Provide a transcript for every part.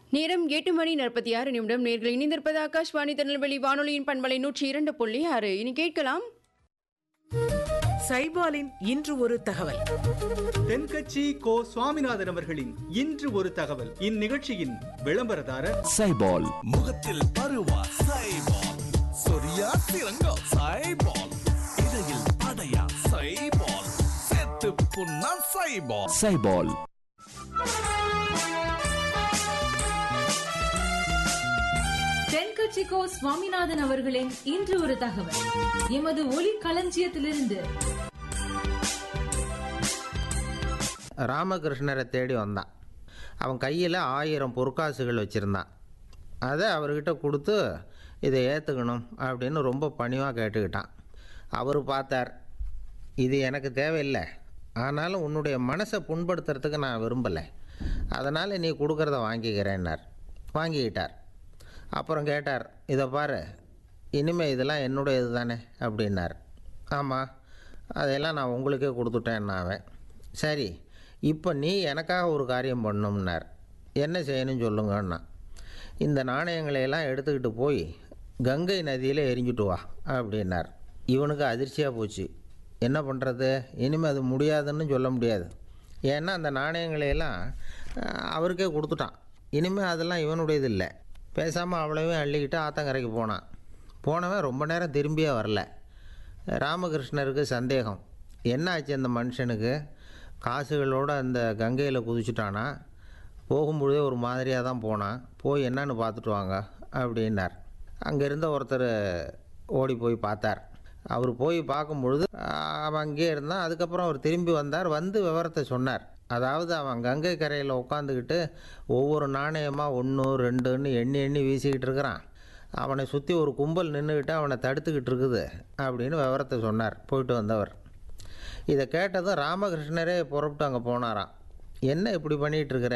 நேரம் எட்டு மணி நாற்பத்தி ஆறு நிமிடம் நேர்கள் இணைந்திருப்பது ஆகாஷ்வாணி திருநெல்வேலி வானொலியின் பண்பலை நூற்றி இரண்டு புள்ளி ஆறு இனி கேட்கலாம் சைபாலின் இன்று ஒரு தகவல் தென்கட்சி கோ சுவாமிநாதன் அவர்களின் இன்று ஒரு தகவல் இந்நிகழ்ச்சியின் விளம்பரதாரர் சைபால் முகத்தில் பருவா சைபால் சொரியா சிறங்கோ சைபால் இடையில் அடையா சைபால் செத்து புண்ணா சைபால் சைபால் தென்கட்சிக்கோ சுவாமிநாதன் அவர்களின் இன்று ஒரு தகவல் எமது ஒலி களஞ்சியத்திலிருந்து ராமகிருஷ்ணரை தேடி வந்தான் அவன் கையில் ஆயிரம் பொற்காசுகள் வச்சுருந்தான் அதை அவர்கிட்ட கொடுத்து இதை ஏற்றுக்கணும் அப்படின்னு ரொம்ப பணிவாக கேட்டுக்கிட்டான் அவர் பார்த்தார் இது எனக்கு தேவையில்லை ஆனாலும் உன்னுடைய மனசை புண்படுத்துறதுக்கு நான் விரும்பலை அதனால் நீ கொடுக்குறத வாங்கிக்கிறேன்னார் வாங்கிக்கிட்டார் அப்புறம் கேட்டார் இதை பாரு இனிமே இதெல்லாம் என்னுடைய இது தானே அப்படின்னார் ஆமாம் அதையெல்லாம் நான் உங்களுக்கே கொடுத்துட்டேன் அவன் சரி இப்போ நீ எனக்காக ஒரு காரியம் பண்ணணும்னார் என்ன செய்யணும்னு சொல்லுங்கன்னா இந்த நாணயங்களை எல்லாம் எடுத்துக்கிட்டு போய் கங்கை நதியில் எரிஞ்சுட்டு வா அப்படின்னார் இவனுக்கு அதிர்ச்சியாக போச்சு என்ன பண்ணுறது இனிமேல் அது முடியாதுன்னு சொல்ல முடியாது ஏன்னா அந்த நாணயங்களை எல்லாம் அஹ், அவருக்கே கொடுத்துட்டான் இனிமேல் அதெல்லாம் இவனுடையது இல்லை பேசாமல் அவ்வளவையும் அள்ளிக்கிட்டு ஆத்தங்கரைக்கு போனான் போனவன் ரொம்ப நேரம் திரும்பியே வரல ராமகிருஷ்ணருக்கு சந்தேகம் என்ன ஆச்சு அந்த மனுஷனுக்கு காசுகளோடு அந்த கங்கையில் குதிச்சுட்டானா போகும்பொழுதே ஒரு மாதிரியாக தான் போனான் போய் என்னன்னு பார்த்துட்டு வாங்க அப்படின்னார் அங்கே இருந்த ஒருத்தர் ஓடி போய் பார்த்தார் அவர் போய் பார்க்கும் பொழுது ஆஹ், அவன் அங்கேயே இருந்தான் அதுக்கப்புறம் அவர் திரும்பி வந்தார் வந்து விவரத்தை சொன்னார் அதாவது அவன் கங்கை கரையில் உட்காந்துக்கிட்டு ஒவ்வொரு நாணயமாக ஒன்று ரெண்டுன்னு எண்ணி எண்ணி வீசிக்கிட்டு இருக்கிறான் அவனை சுற்றி ஒரு கும்பல் நின்றுக்கிட்டு அவனை தடுத்துக்கிட்டு இருக்குது அப்படின்னு விவரத்தை சொன்னார் போயிட்டு வந்தவர் இதை கேட்டதும் ராமகிருஷ்ணரே புறப்பட்டு அங்கே போனாராம் என்ன இப்படி பண்ணிகிட்டு இருக்கிற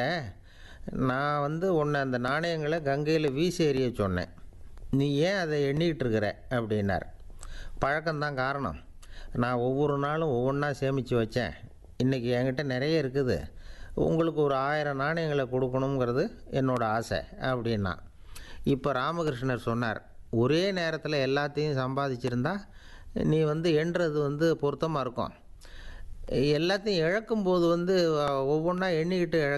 நான் வந்து உன்னை அந்த நாணயங்களை கங்கையில் வீசி எறிய சொன்னேன் நீ ஏன் அதை எண்ணிக்கிட்டு இருக்கிற அப்படின்னார் பழக்கம்தான் காரணம் நான் ஒவ்வொரு நாளும் ஒவ்வொன்றா சேமித்து வச்சேன் இன்றைக்கி என்கிட்ட நிறைய இருக்குது உங்களுக்கு ஒரு ஆயிரம் நாணயங்களை கொடுக்கணுங்கிறது என்னோட ஆசை அப்படின்னா இப்போ ராமகிருஷ்ணர் சொன்னார் ஒரே நேரத்தில் எல்லாத்தையும் சம்பாதிச்சிருந்தா நீ வந்து எண்ணுறது வந்து பொருத்தமாக இருக்கும் எல்லாத்தையும் இழக்கும்போது வந்து ஒவ்வொன்றா எண்ணிக்கிட்டு இழ